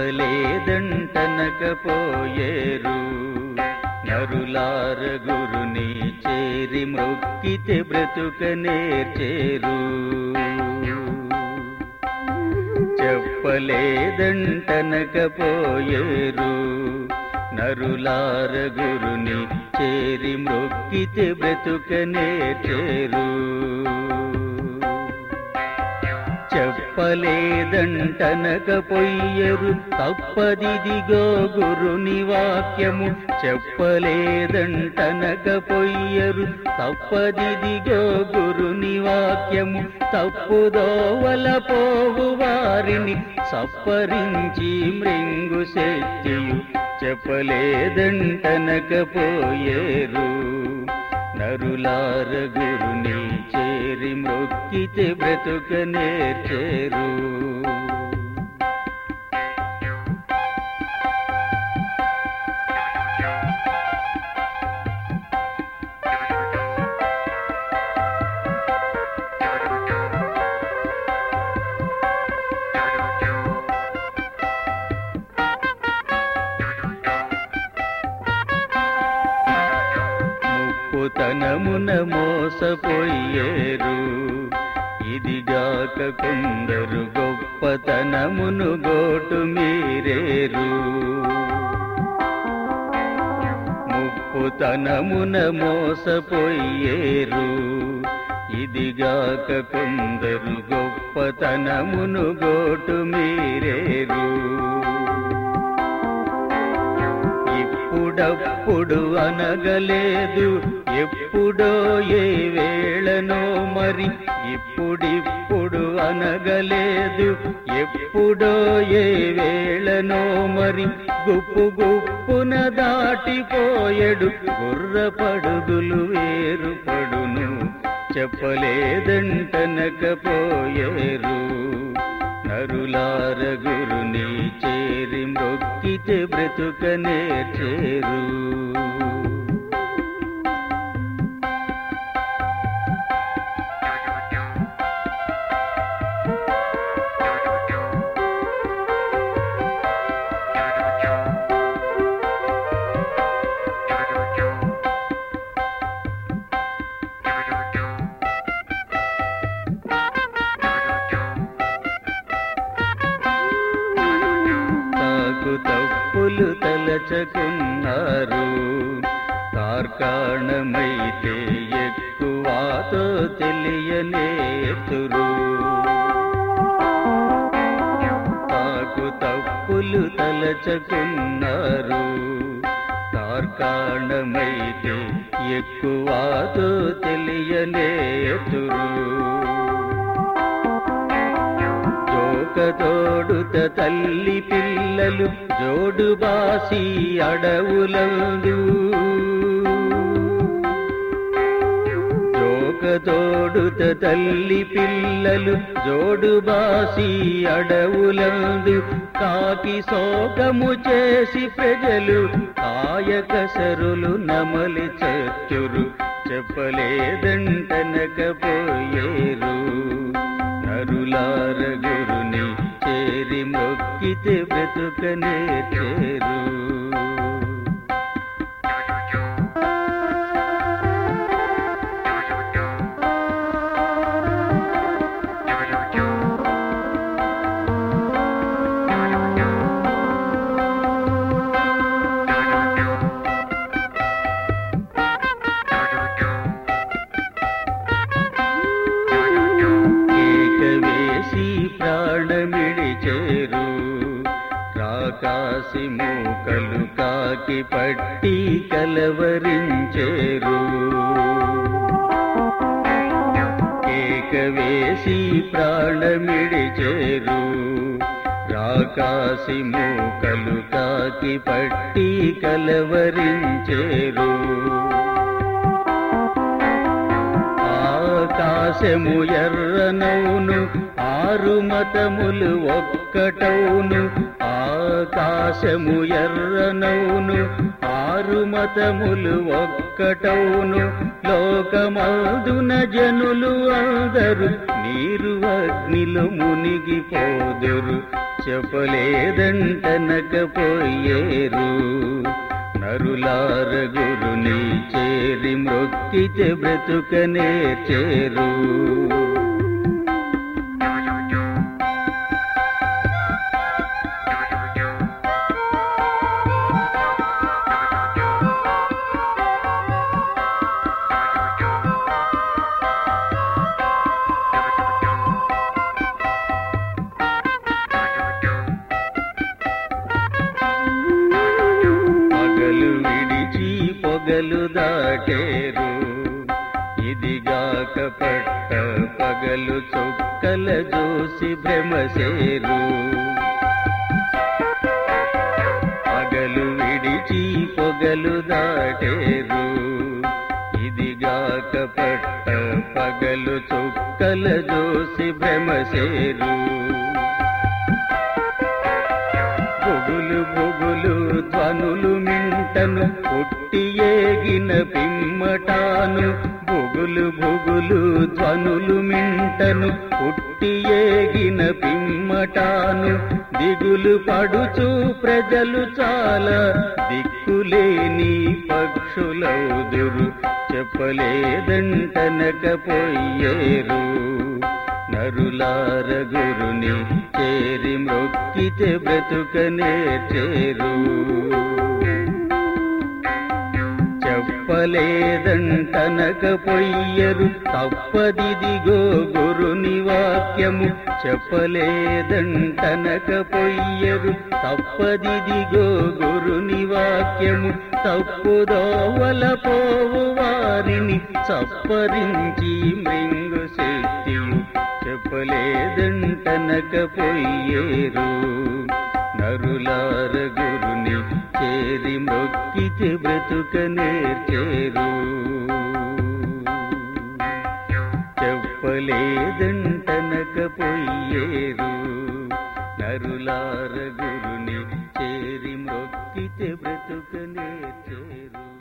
చెప్పలేదంటనకపోయేరు నరులార గురుని చేరి మొక్కితే బ్రతుక నేర్చేరు చెప్పలేదంటనకపోయేరు నరులార గురుని చేరి మొక్కితే బ్రతుక నేర్చేరు చెప్పలేదంటనకపోయ్యరు తప్పదిదిగో గురుని వాక్యము చెప్పలేదంటనకపోయ్యరు తప్పదిదిగో గురుని వాక్యము తప్పుదోవల పోవు వారిని సప్పరించి మృంగు శక్తియు చెప్పలేదంటనకపోయేరు నరులార గురుని చేరి మొక్కితే బ్రతుక నేర్చేరు ముప్పుతనమున మోసపోయేరు ఇదిగాక కొందరు గొప్పతనమును గోటు మీరేరు ముప్పుతనమున మోసపోయేరు ఇదిగాక కొందరు గొప్పతనమును గోటు మీరేరు ఇప్పుడప్పుడు అనగలేదు ఎప్పుడో ఏ వేళనో మరి ఇప్పుడిప్పుడు అనగలేదు ఎప్పుడో ఏ వేళనో మరి గుప్పు గుప్పున దాటిపోయడు గుర్రపడుగులు వేరుపడును చెప్పలేదంటనకపోయేరు నరులార గురుని చేరి మొక్కితే బ్రతుక నేర్చేరు తాకు తప్పులు తలచకున్నారు కార్కాణమైతే ఎక్కువతో తెలియనేతురు తాకు తప్పులు తలచకున్నారు కార్కాణమైతే ఎక్కువతో తెలియనేతురు జోకతోడుత తల్లి పిల్లలు జోడు బాసి అడవులందు జోకతోడుత తల్లి పిల్లలు జోడు బాసి అడవులందు కాకి శోకము చేసి ప్రజలు కాయకసరులు నమలి చచ్చురు చెప్పలేదంటనకపోయేరు నరులార గురుని చేరి మొక్కితే బ్రతుకనే చేరు కేక వేసి ప్రాణమిడిచేరు రాకాసి మూకలు కాకి పట్టి కలవరించేరు కేక వేసి ప్రాణమిడిచేరు రాకాసి మూకలు కాకి పట్టి కలవరించేరు ఆకాశము ఎర్రనౌను ఆరు మతములు ఒక్కటౌను ఆకాశము ఎర్రనౌను ఆరు ఆరు మతములు ఒక్కటౌను లోకమాదున జనులు అందరు నీరు అగ్నిలో మునిగిపోదురు చెప్పలేదంటనకపోయేరు నరులార గురుని చేరి మ్రొక్కితే బ్రతుకనే చేరు పగలు విడిచి పొగలు దాటేరు ఇదిగాక పట్ట పగలు చొక్కల జోసి భ్రమసేరు పగలు విడిచి పొగలు దాటేరు ఇదిగాక పట్ట పగలు చొక్కల జోసి భ్రమసేరు బొగులు బొగులు ధ్వనులు మింటను పుట్టి ఏగిన పిమ్మటాను బొగులు బొగులు ధ్వనులు మింటను పుట్టి ఏగిన పిమ్మటాను దిగులు పడుచు ప్రజలు చాలా దిక్కులేని పక్షులౌదురు చెప్పలేదంటనకపోయేరు నరులార గురుని చేరి మ్రొక్కితే బ్రతుకనే చేరు చెప్పలేదంటనకపోయ్యరు తప్పదిదిగో గురుని వాక్యము చెప్పలేదంటనకపోయ్యరు తప్పదిదిగో గురుని వాక్యము తప్పుదోవల పోవు వారిని సప్పరించి మృంగు శక్తియు చెప్పలేదంటనకపోయేరు నరులార గురుని చేరి మొక్కితే బ్రతుకనే చేరు చెప్పలేదంటనకపోయేరు నరులార గురుని చేరి మొక్కితే బ్రతుకనే చేరు